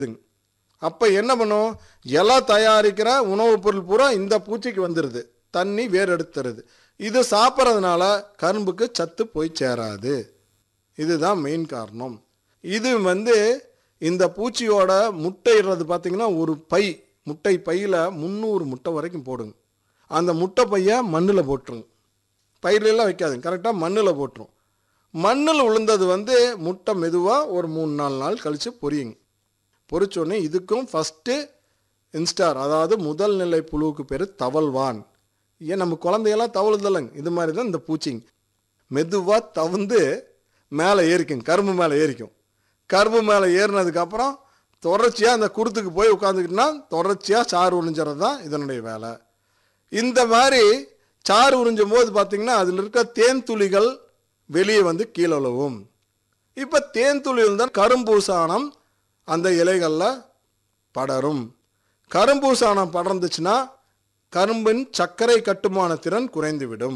அப்போ என்ன பண்ணும் இலை தயாரிக்கிற உணவுப் பொருள் பூரா இந்த பூச்சிக்கு வந்துடுது தண்ணி வேர் எடுத்துருது இது சாப்பிட்றதுனால கரும்புக்கு சத்து போய் சேராது இதுதான் மெயின் காரணம் இது வந்து இந்த பூச்சியோட முட்டையிடுறது பார்த்தீங்கன்னா ஒரு பை முட்டை பையில் முந்நூறு முட்டை வரைக்கும் போடுங்க அந்த முட்டை பையை மண்ணில் போட்டுருங்க பயிரெல்லாம் வைக்காதுங்க கரெக்டாக மண்ணில் போட்டுரும் மண்ணில் விழுந்தது வந்து முட்டை மெதுவாக ஒரு மூணு நாலு நாள் கழித்து பொரியுங்க பொரிச்சோடனே இதுக்கும் ஃபஸ்ட்டு இன்ஸ்டார் அதாவது முதல் நிலை புழுவுக்கு பேர் தவழ்வான் ஏன் நம்ம குழந்தையெல்லாம் தவழுதலைங்க இது மாதிரி தான் இந்த பூச்சிங்க மெதுவாக தவந்து மேலே ஏறிக்குங்க கரும்பு மேலே ஏறிக்கும் கரும்பு மேலே ஏறினதுக்கப்புறம் தொடர்ச்சியாக அந்த குருத்துக்கு போய் உட்காந்துக்கிட்டோன்னா தொடர்ச்சியாக சாறு உறிஞ்சுறது தான் இதனுடைய வேலை இந்த மாதிரி சாறு உறிஞ்சும் போது பார்த்தீங்கன்னா அதில் இருக்க தேன் துளிகள் வெளியே வந்து கீழே விழுவும் இப்போ தேன் துளியில் தான் கரும்பூசானம் அந்த இலைகளில் படரும் கரும்பூசானம் படர்ந்துச்சுன்னா கரும்பின் சர்க்கரை கட்டுமான திறன் குறைந்துவிடும்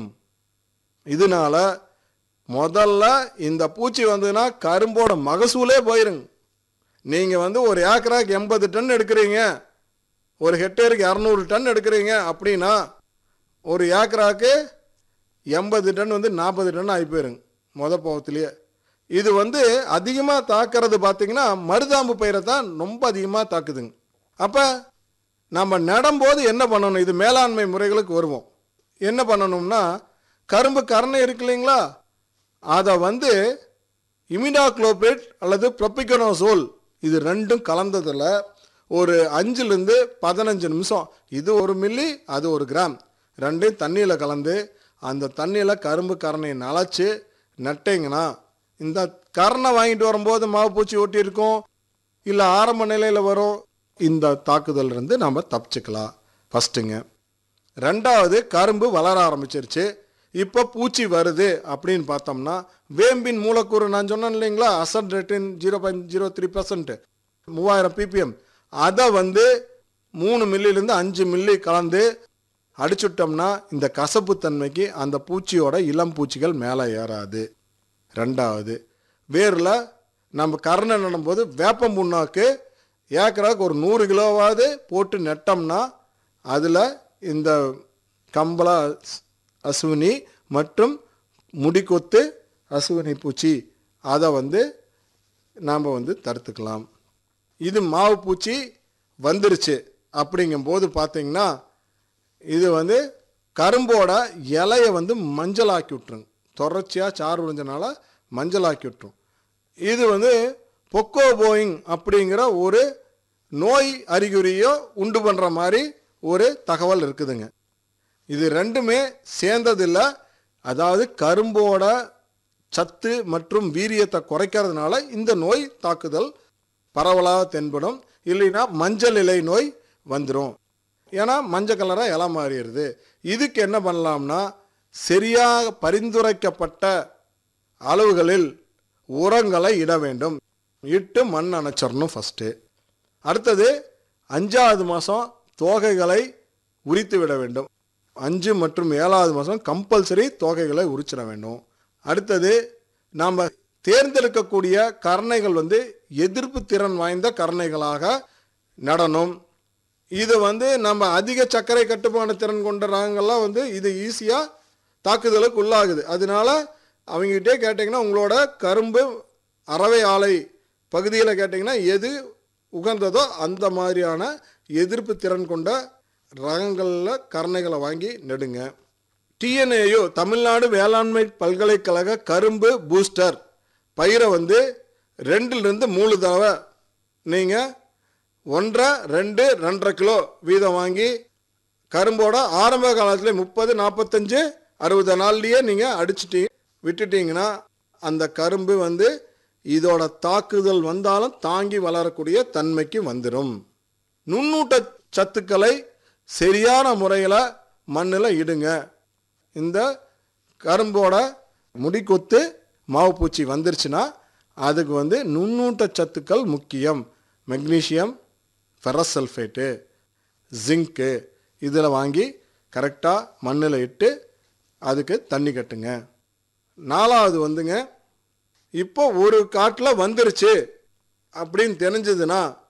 இதனால முதல்ல இந்த பூச்சி வந்ததுன்னா கரும்போட மகசூலே போயிருங்க நீங்கள் வந்து ஒரு ஏக்கராக்கு எண்பது டன் எடுக்கிறீங்க ஒரு ஹெக்டேருக்கு இரநூறு டன் எடுக்கிறீங்க அப்படின்னா ஒரு ஏக்கராக்கு எண்பது டன் வந்து நாற்பது டன் ஆகி போயிருங்க மொத போகத்துலேயே இது வந்து அதிகமாக தாக்குறது பார்த்தீங்கன்னா மருதாம்பு பயிரை தான் ரொம்ப அதிகமாக தாக்குதுங்க அப்போ நம்ம நடும்போது என்ன பண்ணணும் இது மேலாண்மை முறைகளுக்கு வருவோம் என்ன பண்ணணும்னா கரும்பு கரணை இருக்கு இல்லைங்களா அதை வந்து இமிடாக்ளோபேட் அல்லது ப்ரொபிகனோசோல் இது ரெண்டும் கலந்ததில் ஒரு அஞ்சுலேருந்து பதினஞ்சு நிமிஷம் இது ஒரு மில்லி அது ஒரு கிராம் ரெண்டையும் தண்ணியில் கலந்து அந்த தண்ணியில் கரும்பு கரணையை நனைச்சு நட்டிங்கன்னா இந்த கரணை வாங்கிட்டு வரும்போது மாவு பூச்சி ஒட்டி இருக்கும் இல்லை ஆரம்ப நிலையில் வரும் இந்த தாக்குதல் இருந்து நம்ம தப்பிச்சுக்கலாம் ஃபஸ்ட்டுங்க ரெண்டாவது கரும்பு வளர ஆரம்பிச்சிருச்சு இப்போ பூச்சி வருது அப்படின்னு பார்த்தோம்னா வேம்பின் மூலக்கூறு நான் சொன்னேன் இல்லைங்களா அசட் ரேட்டின் zero point zero three percent மூவாயிரம் பிபிஎம் அதை வந்து மூணு மில்லிலேருந்து அஞ்சு மில்லி கலந்து அடிச்சுட்டோம்னா இந்த கசப்பு தன்மைக்கு அந்த பூச்சியோட இளம் பூச்சிகள் மேலே ஏறாது ரெண்டாவது வேரில் நம்ம கரணை நடும்போது வேப்பம் புண்ணாக்கு ஏக்கராக்கு ஒரு நூறு கிலோவாவது போட்டு நட்டோம்னா அதில் இந்த கம்பள அஸ்- அசுவினி மற்றும் முடிக்கொத்து அசுவினி பூச்சி அதை வந்து நாம் வந்து தடுத்துக்கலாம் இது மாவு பூச்சி வந்துருச்சு அப்படிங்கும்போது பார்த்தீங்கன்னா இது வந்து கரும்போட இலையை வந்து மஞ்சளாக்கி விட்டுருங்க தொடர்ச்சியாக சாறு விழுந்தனால மஞ்சளாக்கி விட்டுரும் இது வந்து பொக்கோ போயிங் அப்படிங்கிற ஒரு நோய் அறிகுறியோ உண்டு பண்ணுற மாதிரி ஒரு தகவல் இருக்குதுங்க இது ரெண்டுமே சேர்ந்ததில்ல அதாவது கரும்போட சத்து மற்றும் வீரியத்தை குறைக்கிறதுனால இந்த நோய் தாக்குதல் பரவலாக தென்படும் இல்லைன்னா மஞ்சள் இலை நோய் வந்துடும் ஏன்னா மஞ்சள் கலராக இலை மாறிடுது இதுக்கு என்ன பண்ணலாம்னா சரியாக பரிந்துரைக்கப்பட்ட அளவுகளில் உரங்களை இட வேண்டும் இட்டு மண் அணைச்சிடணும் ஃபஸ்ட்டு அடுத்தது அஞ்சாவது மாதம் தோகைகளை உரித்து விட வேண்டும் அஞ்சு மற்றும் ஏழாவது மாதம் கம்பல்சரி தோகைகளை உரிச்சிட வேண்டும் அடுத்தது நாம் தேர்ந்தெடுக்கக்கூடிய கரணைகள் வந்து எதிர்ப்பு திறன் வாய்ந்த கரணைகளாக நடணும் இது வந்து நம்ம அதிக சர்க்கரை கட்டுப்பாடு திறன் கொண்ட ராங்கெல்லாம் வந்து இது ஈஸியாக தாக்குதலுக்கு உள்ளாகுது அதனால அவங்ககிட்டே கேட்டிங்கன்னா உங்களோட கரும்பு அரவை ஆலை பகுதியில் கேட்டிங்கன்னா எது உகந்ததோ அந்த மாதிரியான எதிர்ப்பு திறன் கொண்ட ரகங்களில் கரணைகளை வாங்கி நெடுங்க டிஎன்ஏயு தமிழ்நாடு வேளாண்மை பல்கலைக்கழக கரும்பு பூஸ்டர் பயிரை வந்து ரெண்டுலேருந்து மூணு தடவை நீங்கள் ஒன்றரை ரெண்டு ரெண்டரை கிலோ வீதம் வாங்கி கரும்போட ஆரம்ப காலத்தில் முப்பது நாற்பத்தஞ்சு அறுபது நாள்லேயே நீங்கள் அடிச்சிட்டி விட்டுட்டீங்கன்னா அந்த கரும்பு வந்து இதோட தாக்குதல் வந்தாலும் தாங்கி வளரக்கூடிய தன்மைக்கு வந்துடும் நுண்ணூட்ட சத்துக்களை சரியான முறையில் மண்ணில் இடுங்க இந்த கரும்போட முடிக்கொத்து மாவு பூச்சி வந்துருச்சுன்னா அதுக்கு வந்து நுண்ணூட்ட சத்துக்கள் முக்கியம் மெக்னீசியம் ஃபெரஸ் சல்ஃபேட்டு ஜிங்க்கு இதில் வாங்கி கரெக்டாக மண்ணில் இட்டு அதுக்கு தண்ணி கட்டுங்க நாலாவது வந்துங்க இப்போ ஒரு காட்டில் வந்துருச்சு அப்படின்னு தெரிஞ்சதுன்னா